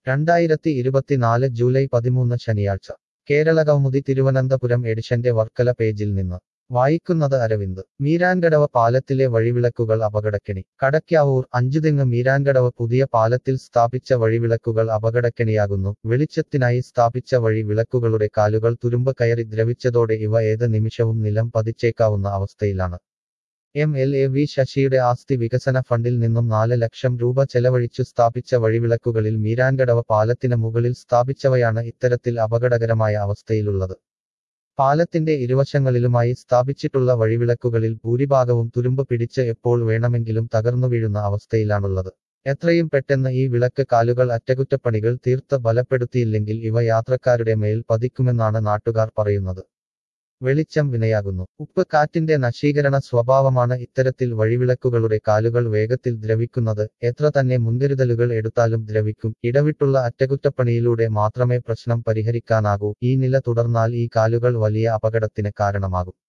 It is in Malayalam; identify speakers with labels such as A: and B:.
A: രണ്ടായിരത്തി ഇരുപത്തിനാല് ജൂലൈ പതിമൂന്ന് ശനിയാഴ്ച കേരള കൗമുദി തിരുവനന്തപുരം എഡിഷന്റെ വർക്കല പേജിൽ നിന്ന് വായിക്കുന്നത് അരവിന്ദ് മീരാൻകടവ പാലത്തിലെ വഴിവിളക്കുകൾ അപകടക്കെണി കടയ്ക്കാവൂർ അഞ്ചുതെങ്ങ് മീരാൻകടവ പുതിയ പാലത്തിൽ സ്ഥാപിച്ച വഴിവിളക്കുകൾ അപകടക്കെണിയാകുന്നു വെളിച്ചത്തിനായി സ്ഥാപിച്ച വഴി വിളക്കുകളുടെ കാലുകൾ തുരുമ്പ് കയറി ദ്രവിച്ചതോടെ ഇവ ഏത് നിമിഷവും നിലം പതിച്ചേക്കാവുന്ന അവസ്ഥയിലാണ് എം എൽ എ വി ശശിയുടെ ആസ്തി വികസന ഫണ്ടിൽ നിന്നും നാല് ലക്ഷം രൂപ ചെലവഴിച്ചു സ്ഥാപിച്ച വഴിവിളക്കുകളിൽ മീരാൻകടവ പാലത്തിന് മുകളിൽ സ്ഥാപിച്ചവയാണ് ഇത്തരത്തിൽ അപകടകരമായ അവസ്ഥയിലുള്ളത് പാലത്തിന്റെ ഇരുവശങ്ങളിലുമായി സ്ഥാപിച്ചിട്ടുള്ള വഴിവിളക്കുകളിൽ ഭൂരിഭാഗവും തുരുമ്പ് പിടിച്ച് എപ്പോൾ വേണമെങ്കിലും തകർന്നു വീഴുന്ന അവസ്ഥയിലാണുള്ളത് എത്രയും പെട്ടെന്ന് ഈ വിളക്ക് കാലുകൾ അറ്റകുറ്റപ്പണികൾ തീർത്ത് ബലപ്പെടുത്തിയില്ലെങ്കിൽ ഇവ യാത്രക്കാരുടെ മേൽ പതിക്കുമെന്നാണ് നാട്ടുകാർ പറയുന്നത് വെളിച്ചം വിനയാകുന്നു ഉപ്പ് കാറ്റിന്റെ നശീകരണ സ്വഭാവമാണ് ഇത്തരത്തിൽ വഴിവിളക്കുകളുടെ കാലുകൾ വേഗത്തിൽ ദ്രവിക്കുന്നത് എത്ര തന്നെ മുൻകരുതലുകൾ എടുത്താലും ദ്രവിക്കും ഇടവിട്ടുള്ള അറ്റകുറ്റപ്പണിയിലൂടെ മാത്രമേ പ്രശ്നം പരിഹരിക്കാനാകൂ ഈ നില തുടർന്നാൽ ഈ കാലുകൾ വലിയ അപകടത്തിന് കാരണമാകും